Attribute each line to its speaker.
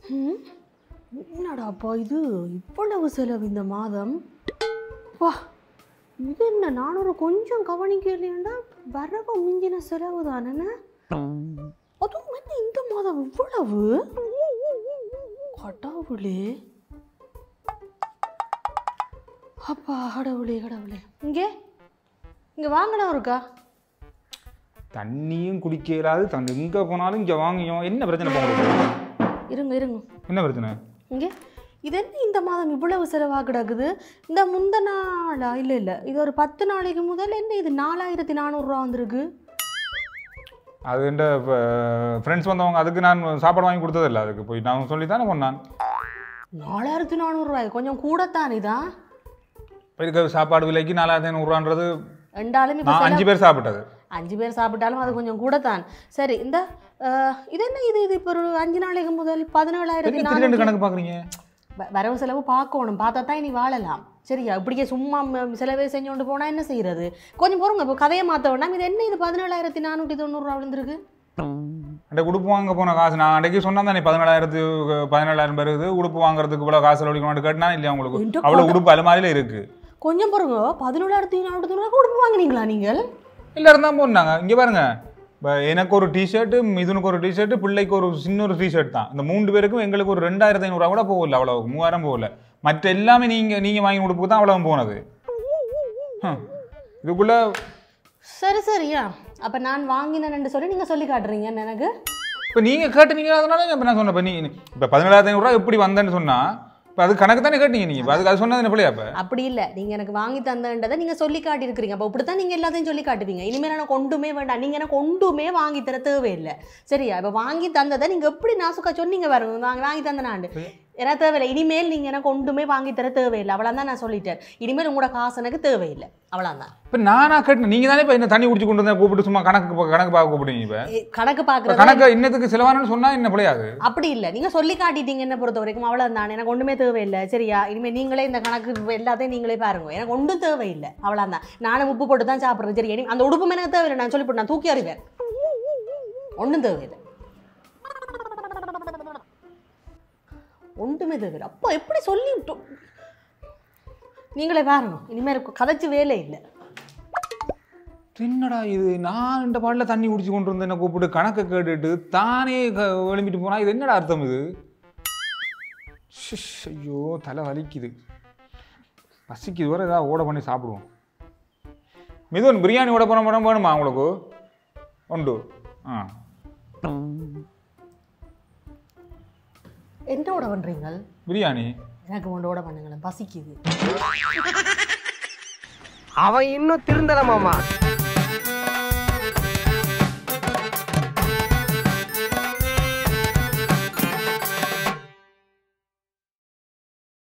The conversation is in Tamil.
Speaker 1: ம், என்னடாப்பா இது இவ்வளவு செலவு இந்த மாதம் வா இது என்ன நானூறு கொஞ்சம் கவனிக்கலையாண்டா வரவு மிஞ்சின செலவு தானே அதுவும் என்ன இந்த மாதம் இவ்வளவு கடவுளே அப்பா கடவுளே கடவுளே இங்கே இங்கே வாங்கலாம் இருக்கா
Speaker 2: தண்ணியும் குடிக்க இயலாது தண்ணி எங்கே போனாலும் இங்கே வாங்கியும் என்ன பிரச்சனை இப்போ உங்களுக்கு
Speaker 1: இருங்க இருங்க
Speaker 2: என்ன பிரச்சனை
Speaker 1: இங்கே இது என்ன இந்த மாதம் இவ்வளவு செலவாக கிடக்குது இந்த முந்த நாளா இல்லை இல்லை இது ஒரு பத்து நாளைக்கு முதல் என்ன இது நாலாயிரத்தி நானூறுரூவா வந்திருக்கு
Speaker 2: அது எந்த ஃப்ரெண்ட்ஸ் வந்தவங்க அதுக்கு நான் சாப்பாடு வாங்கி கொடுத்ததில்ல அதுக்கு போய் நான் சொல்லி தானே கொண்டான்
Speaker 1: நாலாயிரத்தி நானூறுரூவாய் கொஞ்சம் கூடத்தான் இதான்
Speaker 2: இப்போ இருக்க சாப்பாடு விலைக்கு நாலாயிரத்தி ஐநூறுரூவான்றது
Speaker 1: ரெண்டாலும் இப்போ
Speaker 2: நான் அஞ்சு பேர் சாப்பிட்டது
Speaker 1: அஞ்சு பேர் சாப்பிட்டாலும் அது கொஞ்சம் கூடத்தான் சரி இந்த அஹ், இது என்ன இது இது இப்போ ஒரு அஞ்சு நாளைக்கு முதல் பதினேழாயிரத்தி
Speaker 2: என்ன
Speaker 1: நானூறு
Speaker 2: திடீர்னு கணக்கு பார்க்குறீங்க
Speaker 1: வ- வரவு செலவு பார்க்கணும் பார்த்தா தான் இனி வாழலாம் சரியா இப்படியே சும்மா ம- செலவே செஞ்சு போனால் என்ன செய்யறது கொஞ்சம் பொறுங்க இப்போ கதையை மாற்ற வேண்டாம் இது என்ன இது பதினேழாயிரத்தி நானூற்றி தொண்ணூறுரூவா விழுந்திருக்கு
Speaker 2: அந்த உடுப்பு வாங்க போன காசு நான் அன்றைக்கு சொன்னா தானே பதினேழாயிரத்து பதினேழாயிரம் பேர் இருக்குது உடுப்பு வாங்குறதுக்கு இவ்வளோ காசு செலவழிக்கணும் கேட்டா இல்லையா
Speaker 1: இந்த
Speaker 2: உங்களுக்கு அவ்வளோ உடுப்பு அலுமாரியில் இருக்கு
Speaker 1: கொஞ்சம் பொறுங்க பதினேழாயிரத்தி நானூற்றி தொண்ணூறுவா கொடுப்பு வாங்குனீங்களா நீங்கள்
Speaker 2: எல்லாரும் தான் போனாங்க இங்கே பாருங்க இப்போ எனக்கு ஒரு டிஷர்ட்டு மிதுனுக்கு ஒரு டிஷர்ட்டு பிள்ளைக்கு ஒரு சின்ன ஒரு டிஷர்ட் தான் இந்த மூணு பேருக்கும் எங்களுக்கு ஒரு ரெண்டாயிரத்தி ஐநூறுரூவா கூட போகல அவ்வளோ மூவாயிரம் போகல மற்ற எல்லாமே நீங்கள் நீங்கள் வாங்கி உடுப்புக்கு தான் அவ்வளோ போனது ஹம். இதுக்குள்ள
Speaker 1: சரி சரியா அப்போ நான் வாங்கினேன்னு சொல்லி நீங்கள் சொல்லி காட்டுறீங்க எனக்கு
Speaker 2: இப்போ நீங்கள் கேட்டீங்க அதனால இப்போ நான் சொன்னேன் இப்போ நீ இப்போ பதினேழாயிரத்தி ஐநூறுரூவா எப்படி வந்தேன்னு சொன்னா இப்போ அது கணக்கு தானே கேட்டீங்க நீங்கள் இப்போ அதுக்கு அது சொன்னது என்ன பிள்ளையா இப்போ
Speaker 1: அப்படி இல்லை நீங்கள் எனக்கு வாங்கி தந்தன்றதை நீங்கள் சொல்லி காட்டியிருக்கிறீங்க அப்போ இப்படி தான் நீங்கள் எல்லாத்தையும் சொல்லி காட்டுவீங்க இனிமேல் எனக்கு ஒன்றுமே வேண்டாம் நீங்கள் எனக்கு ஒன்றுமே வாங்கி தர தேவையில்லை சரியா இப்போ வாங்கி தந்ததை நீங்கள் எப்படி நாசுக்கா சொன்னீங்க பாருங்க வாங்கி வாங்கி தந்த நான் எனக்கு தேவையில்லை இனிமேல் நீங்கள் எனக்கு ஒன்றுமே வாங்கி தர தேவையில்லை அவ்வளோ தான் நான் சொல்லிட்டேன் இனிமேல் உங்களோட காசு எனக்கு தேவையில்லை அவ்வளோதான்
Speaker 2: இப்போ நானா கேட்டேன் நீங்கள் தானே இப்போ இந்த தண்ணி குடிச்சு கொண்டு வந்தா கூப்பிட்டு சும்மா கணக்கு பா- கணக்கு பார்க்க கூப்பிடுங்க இப்போ
Speaker 1: கணக்கு
Speaker 2: இப்போ
Speaker 1: பார்க்குறது
Speaker 2: கணக்கு இன்னத்துக்கு செலவானு சொன்னா என்ன பிள்ளையாது
Speaker 1: அப்படி இல்லை நீங்கள் சொல்லி காட்டிட்டீங்க என்ன பொறுத்த வரைக்கும் அவ்வளோதான் எனக்கு ஒன்றுமே தேவையில்லை சரியா இனிமேல் நீங்களே இந்த கணக்கு எல்லாத்தையும் நீங்களே பாருங்க எனக்கு ஒன்றும் தேவையில்லை அவ்வளோதான் நானும் உப்பு போட்டு தான் சாப்பிட்றேன் சரி இனி அந்த உடுப்பும் எனக்கு தேவையில்லை நான் சொல்லி போட்டு நான் தூக்கி அறிவேன் ஒன்றும் தேவையில்லை ஒன்றுமே தேவையில்லை அப்போ எப்படி சொல்லி விட்டோம் நீங்களே பாருங்க இனிமேல் கதைச்சு வேலை இல்லை
Speaker 2: என்னடா இது நான் இந்த பாட்டில் தண்ணி குடிச்சு கொண்டு வந்து என்ன கூப்பிட்டு கணக்கை கேட்டுட்டு தானே க- எழும்பிட்டு போனா இது என்னடா அர்த்தம் இது ஷிஷ், ஐயோ தலை வலிக்குது பசிக்குது வர ஏதாவது ஓட பண்ணி சாப்பிடுவோம் மிதுன் பிரியாணி ஓட போன படம் வேணுமா உங்களுக்கு உண்டு ஆ
Speaker 1: என்னோட பண்ணுறீங்க
Speaker 2: பிரியாணி
Speaker 1: எனக்கு ஒன்றோட பண்ணுங்களேன் பசிக்குது
Speaker 3: அவன் இன்னும் திருந்தல மாமா